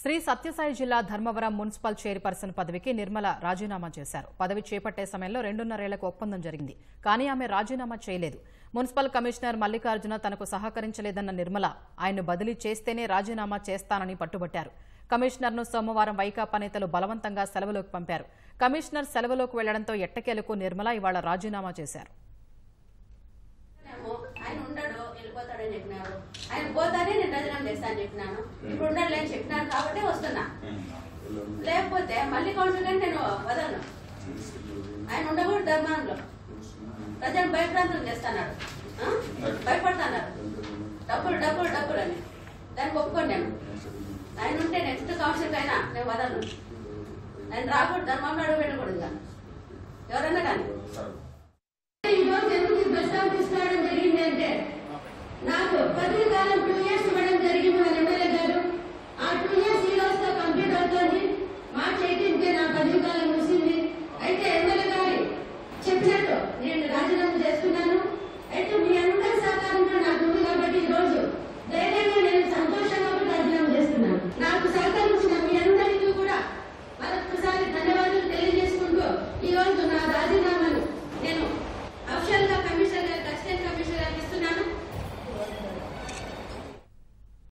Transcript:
శ్రీ సత్యసాయి జిల్లా Dharmavaram municipal chairperson పదవికి నిర్మల రాజీనామా చేశారు పదవి చేపట్టే సమయంలో రెండున్నరేళ్లకు ఒప్పందం జరిగింది కానీ ఆమె రాజీనామా చేయలేదు మున్సిపల్ కమిషనర్ మల్లికార్జున తనకు సహకరించలేదన్న నిర్మల ఆయన్ను బదిలీ చేస్తేనే రాజీనామా చేస్తానని పట్టుబట్టారు కమిషనర్ను సోమవారం వైకాపా నేతలు బలవంతంగా సెలవులోకి పంపారు కమిషనర్ సెలవులోకి వెళ్లడంతో ఎట్టకేలకు నిర్మల ఇవాళ రాజీనామా చేశారు ఏమో, ఆయన ఉండడు వెళ్ళిపోతాడని చెప్పినారు ఆయన పోతానే నేను రాజీనామా చేస్తానని చెప్పినాను ఇప్పుడు ఉండడు అని చెప్పినారు కాబట్టి వస్తున్నా లేకపోతే మళ్ళీ కౌన్సిల్ కానీ నేను వదలను ఆయన ఉండకూడదు ధర్మానంలో ప్రజలు భయప్రాంతం చేస్తున్నాడు ఆ? భయపడుతున్నారు డబ్బులు డబ్బులు డబ్బులు అని దానికి ఒప్పుకోండి నేను ఆయన ఉంటే నెక్స్ట్ కౌన్సిల్ అయినా నేను వదలను నేను రాకూడదు ధర్మంలో అడుగు పెట్టకూడదు ఇంకా. ఎవరన్నా కానీ ఈ రోజు ఎందుకు ఈ ప్రస్తావన తీసుకోవడం జరిగింది అంటే నాకు పదవి కాలం టూ ఇయర్స్ ఇవ్వడం జరిగింది మన ఎమ్మెల్యే గారు ఆ టూ ఇయర్స్ ఈ రోజుతో కంప్లీట్ అవుతుంది మార్చ్ ఎయిటీన్ కి నా పదవి కాలం ముగిసింది అయితే ఎమ్మెల్యే గారి చెప్పినట్టు నేను రాజీనామా చేస్తున్నాను అయితే మీ అందరి సహకారంతో నాకు ఉంది కాబట్టి ఈ రోజు ధైర్యంగా నేను సంతోషంగా